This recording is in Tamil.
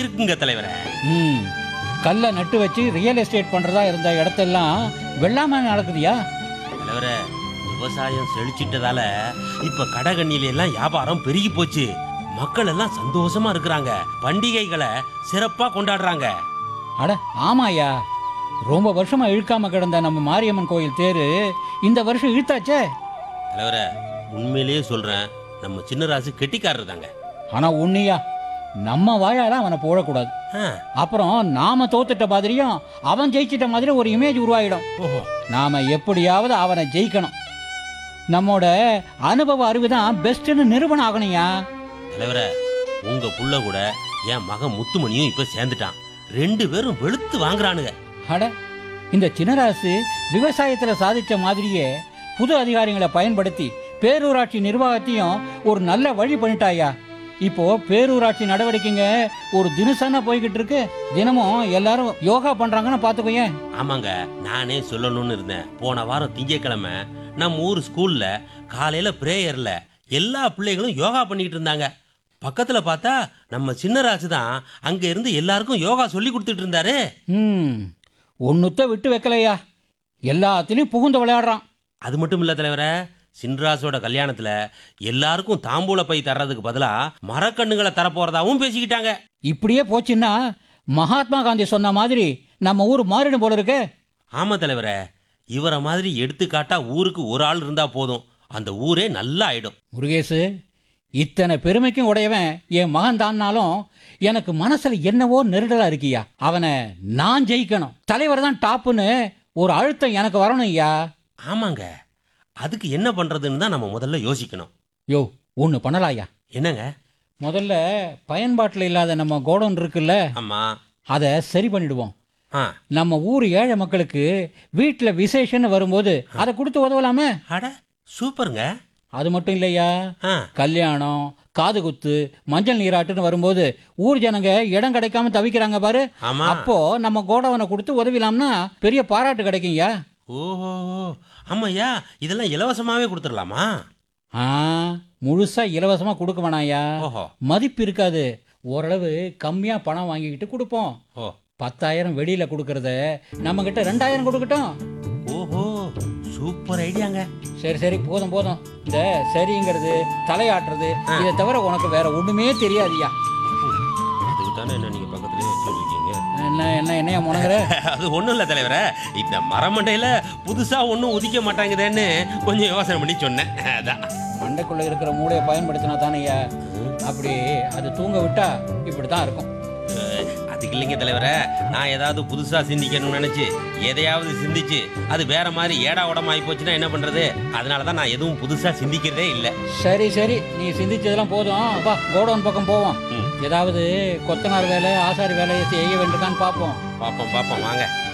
இருக்குங்க தலைவரே ம் கல்லை நட்டு வச்சு ரியல் எஸ்டேட் பண்ணுறதா இருந்த இடத்தெல்லாம் வெள்ளாமை நடக்குதுயா தலைவரே விவசாயம் செழிச்சிட்டதால இப்ப கடகண்ணில எல்லாம் வியாபாரம் பெருகி போச்சு மக்கள் எல்லாம் சந்தோஷமா இருக்கிறாங்க பண்டிகைகளை சிறப்பா கொண்டாடுறாங்க அட ஆமாயா ரொம்ப வருஷமா இழுக்காம கிடந்த நம்ம மாரியம்மன் கோயில் தேரு இந்த வருஷம் இழுத்தாச்சே தலைவரே உண்மையிலேயே சொல்றேன் நம்ம சின்னராசு கெட்டிக்காரர் தாங்க ஆனா உன்னையா நம்ம வாயால அவனை போடக்கூடாது ஆ, அப்புறம் நாம தோத்துட்ட மாதிரியும் அவன் ஜெயிச்சிட்ட மாதிரி ஒரு இமேஜ் உருவாயிடும் ஓஹோ நாம எப்படியாவது அவனை ஜெயிக்கணும் நம்மோட அனுபவ அறிவு தான் பெஸ்ட்னு நிரூபணம் ஆகணும்யா தலைவரே உங்க புள்ள கூட என் மகன் முத்துமணியும் இப்ப சேர்ந்துட்டான் ரெண்டு பேரும் வெளுத்து வாங்குறானுங்க அட இந்த சின்னராசு விவசாயத்துல சாதிச்ச மாதிரியே புது அதிகாரிகளை பயன்படுத்தி பேரூராட்சி நிர்வாகத்தையும் ஒரு நல்ல வழி பண்ணிட்டாயா இப்போ பேரூராட்சி நடவடிக்கைங்க ஒரு தினசனா போய்கிட்டு இருக்கு தினமும் எல்லாரும் யோகா பண்றாங்கன்னு பாத்துக்கோயேன் ஆமாங்க நானே சொல்லணும்னு இருந்தேன் போன வாரம் திங்கட்கிழமை நம்ம ஊர் ஸ்கூல்ல காலையில பிரேயர்ல எல்லா பிள்ளைகளும் யோகா பண்ணிட்டு இருந்தாங்க பக்கத்துல பார்த்தா நம்ம சின்னராசு தான் அங்க இருந்து எல்லாருக்கும் யோகா சொல்லி கொடுத்துட்டு இருந்தாரு ம் ஒன்னுத்த விட்டு வைக்கலையா எல்லாத்துலயும் புகுந்து விளையாடுறான் அது மட்டும் இல்ல தலைவரே சின்ராசோட கல்யாணத்துல எல்லாருக்கும் தாம்பூல பை தர்றதுக்கு பதிலா மரக்கண்ணுகளை தரப்போறதாவும் பேசிக்கிட்டாங்க இப்படியே போச்சுன்னா மகாத்மா காந்தி சொன்ன மாதிரி நம்ம ஊர் மாறிடும் போல இருக்கே ஆமா தலைவரே இவரை மாதிரி எடுத்துக்காட்டா ஊருக்கு ஒரு ஆள் இருந்தா போதும் அந்த ஊரே நல்லா ஆயிடும் முருகேசு இத்தனை பெருமைக்கும் உடையவன் என் மகன் தான்னாலும் எனக்கு மனசுல என்னவோ நெருடலா இருக்கியா அவனை நான் ஜெயிக்கணும் தலைவர் தான் டாப்புன்னு ஒரு அழுத்தம் எனக்கு வரணும் ஐயா ஆமாங்க அதுக்கு என்ன பண்றதுன்னு தான் நம்ம முதல்ல யோசிக்கணும் யோ ஒன்று பண்ணலாயா என்னங்க முதல்ல பயன்பாட்டில் இல்லாத நம்ம கோடவுன் இருக்குல்ல ஆமா அதை சரி பண்ணிடுவோம் ஆ நம்ம ஊர் ஏழை மக்களுக்கு வீட்டில் விசேஷம்னு வரும்போது அதை கொடுத்து உதவலாமே அட சூப்பருங்க அது மட்டும் இல்லையா ஆ கல்யாணம் காது குத்து மஞ்சள் நீராட்டுன்னு வரும்போது ஊர் ஜனங்க இடம் கிடைக்காம தவிக்கிறாங்க பாரு ஆமா அப்போ நம்ம கோடவனை கொடுத்து உதவிலாம்னா பெரிய பாராட்டு கிடைக்கும்யா ஓஹோ ஆமாய்யா இதெல்லாம் இலவசமாவே கொடுத்துடலாமா ஆ முழுசா இலவசமா கொடுக்க வேணாம்யா ஓஹோ மதிப்பு இருக்காது ஓரளவு கம்மியா பணம் வாங்கிக்கிட்டு கொடுப்போம் ஓ பத்தாயிரம் வெளியில கொடுக்கறத நம்ம கிட்ட ரெண்டாயிரம் கொடுக்கட்டும் ஓஹோ சூப்பர் ஐடியாங்க சரி சரி போதும் போதும் இந்த சரிங்கிறது தலையாட்டுறது இதை தவிர உனக்கு வேற ஒண்ணுமே தெரியாதுயா அதுக்கு தானே என்ன நீங்க பக்கத்துலயே வச்சுருக்கீங்க என்ன என்ன என்னையா முனங்குற அது ஒண்ணும் இல்ல தலைவரே இந்த மரமண்டையில புதுசா ஒண்ணும் உதிக்க மாட்டாங்குதேன்னு கொஞ்சம் யோசனை பண்ணி சொன்னேன் அதான் மண்டைக்குள்ள இருக்கிற மூளையை பயன்படுத்தினா தானேயா அப்படி அது தூங்க விட்டா இப்படி தான் இருக்கும் அஹ், அதுக்கு இல்லைங்க தலைவரே நான் ஏதாவது புதுசா சிந்திக்கணும்னு நினைச்சு எதையாவது சிந்திச்சு அது வேற மாதிரி ஏடா உடம்பு ஆகி போச்சுன்னா என்ன பண்றது அதனால தான் நான் எதுவும் புதுசா சிந்திக்கிறதே இல்லை சரி சரி நீ சிந்திச்சதெல்லாம் போதும் வா கோடவுன் பக்கம் போவோம் ம். ஏதாவது கொத்தனார் வேலை ஆசாரி வேலையை செய்ய வேண்டியதான்னு பார்ப்போம் பாப்போம் பாப்போம் வாங்க